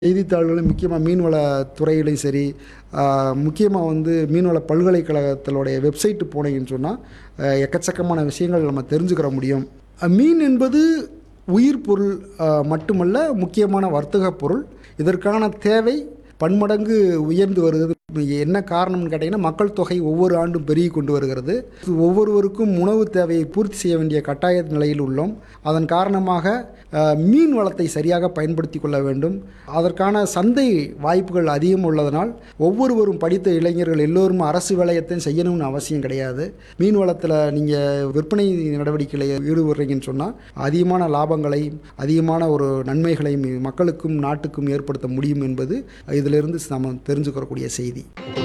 செய்தித்தாள்களும் முக்கியமாக மீன்வள துறையிலையும் சரி முக்கியமாக வந்து மீன்வள பல்கலைக்கழகத்தினுடைய வெப்சைட்டு போனீங்கன்னு சொன்னால் எக்கச்சக்கமான விஷயங்கள் நம்ம தெரிஞ்சுக்கிற முடியும் அஹ் மீன் என்பது உயிர் பொருள் அஹ், மட்டுமல்ல முக்கியமான வர்த்தக பொருள் இதற்கான தேவை பன்மடங்கு உயர்ந்து வருகிறது என்ன காரணம்னு கேட்டிங்கன்னா மக்கள் தொகை ஒவ்வொரு ஆண்டும் பெருகி கொண்டு வருகிறது ஒவ்வொருவருக்கும் உணவு தேவையை பூர்த்தி செய்ய வேண்டிய கட்டாய நிலையில் உள்ளோம் அதன் காரணமாக அஹ், மீன் வளத்தை சரியாக பயன்படுத்தி கொள்ள வேண்டும் அதற்கான சந்தை வாய்ப்புகள் அதிகம் உள்ளதனால் ஒவ்வொருவரும் படித்த இளைஞர்கள் எல்லோரும் அரசு வேலையத்தையும் செய்யணும்னு அவசியம் கிடையாது மீன் வளத்தில் நீங்கள் விற்பனை நடவடிக்கையில் ஈடுபடுறீங்கன்னு சொன்னால் அதிகமான லாபங்களை அதிகமான ஒரு நன்மைகளையும் மக்களுக்கும் நாட்டுக்கும் ஏற்படுத்த முடியும் என்பது இதிலிருந்து நம்ம தெரிஞ்சுக்கிறக்கூடிய செய்தி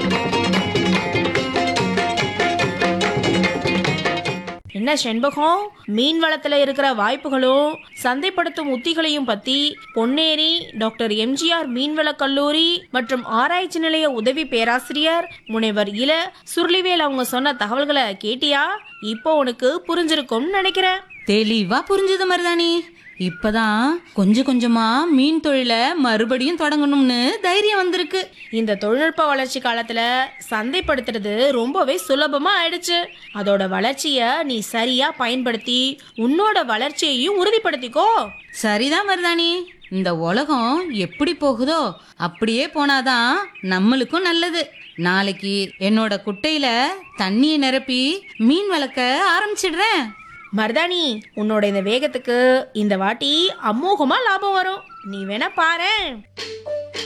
என்ன செண்பகம் மீன் வளத்துல இருக்கிற வாய்ப்புகளும் சந்தைப்படுத்தும் உத்திகளையும் பத்தி பொன்னேரி டாக்டர் எம்ஜிஆர் மீன்வளக் கல்லூரி மற்றும் ஆராய்ச்சி நிலைய உதவி பேராசிரியர் முனைவர் இள சுருளிவேல் அவங்க சொன்ன தகவல்களை கேட்டியா இப்போ உனக்கு புரிஞ்சிருக்கும்னு நினைக்கிறேன் தெளிவா புரிஞ்சது மருதாணி இப்பதான் கொஞ்சம் கொஞ்சமா மீன் தொழிலை மறுபடியும் தொடங்கணும்னு தைரியம் வந்திருக்கு இந்த தொழில்நுட்ப வளர்ச்சி காலத்துல சந்தைப்படுத்துறது ரொம்பவே சுலபமா ஆயிடுச்சு அதோட வளர்ச்சிய நீ சரியா பயன்படுத்தி உன்னோட வளர்ச்சியையும் உறுதிப்படுத்திக்கோ சரிதான் மருதாணி இந்த உலகம் எப்படி போகுதோ அப்படியே போனாதான் நம்மளுக்கும் நல்லது நாளைக்கு என்னோட குட்டையில தண்ணியை நிரப்பி மீன் வளர்க்க ஆரம்பிச்சிடுறேன் மருதாணி உன்னோட இந்த வேகத்துக்கு இந்த வாட்டி அமோகமா லாபம் வரும் நீ வேணா பாரேன்